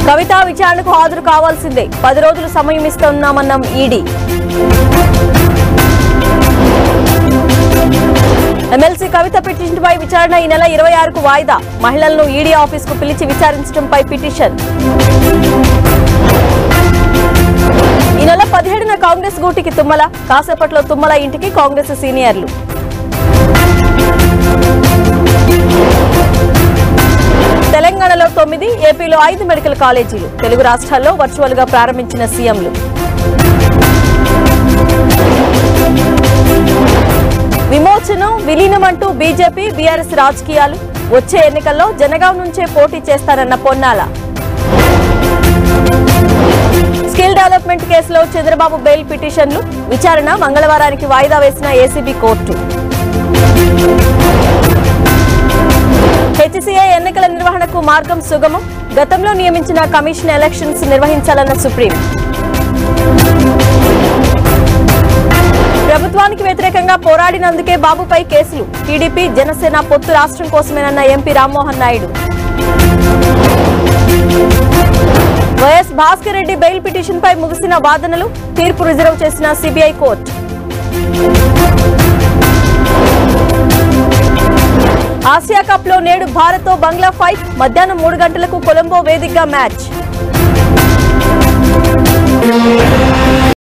కవిత విచారణకు హాజరు కావాల్సిందే పది రోజులు సమయం ఇస్తున్నామన్న ఈడీ ఎమ్మెల్సీ కవిత పిటిషన్పై విచారణ ఈ నెల ఇరవై ఆరుకు వాయిదా మహిళలను ఈడీ ఆఫీసుకు పిలిచి విచారించడంపై పిటిషన్ ఈ నెల పదిహేడున కాంగ్రెస్ గూటికి తుమ్మల కాసేపట్లో తుమ్మల ఇంటికి కాంగ్రెస్ సీనియర్లు తెలంగాణలో తొమ్మిది ఏపీలో ఐదు మెడికల్ కాలేజీలు తెలుగు రాష్ట్రాల్లో వర్చువల్ గా ప్రారంభించిన సీఎంలు విమోచనం విలీనం అంటూ బీజేపీ బీఆర్ఎస్ రాజకీయాలు వచ్చే ఎన్నికల్లో జనగాం నుంచే పోటీ చేస్తారన్న పొన్నాల స్కిల్ డెవలప్మెంట్ కేసులో చంద్రబాబు బెయిల్ పిటిషన్లు విచారణ మంగళవారానికి వాయిదా వేసిన ఏసీబీ కోర్టు హెచ్సీఐ ఎన్నికల నిర్వహణకు మార్గం సుగమం గతంలో నియమించిన కమిషన్ ఎలక్షన్స్ నిర్వహించాలన్న సుప్రీం ప్రభుత్వానికి వ్యతిరేకంగా పోరాడినందుకే బాబుపై కేసులు టీడీపీ జనసేన పొత్తు రాష్ట్రం కోసమేనన్న MP Rammohan Naidu YS Bhaskar Reddy bail petition పై ముగిసిన వాదనలు తీర్పు రిజర్వ్ చేసిన సిబిఐ కోర్టు ఆసియా కప్ లో నేడు భారత్ బంగ్లా ఫైట్ మధ్యాహ్నం మూడు గంటలకు కొలంబో వేదికగా మ్యాచ్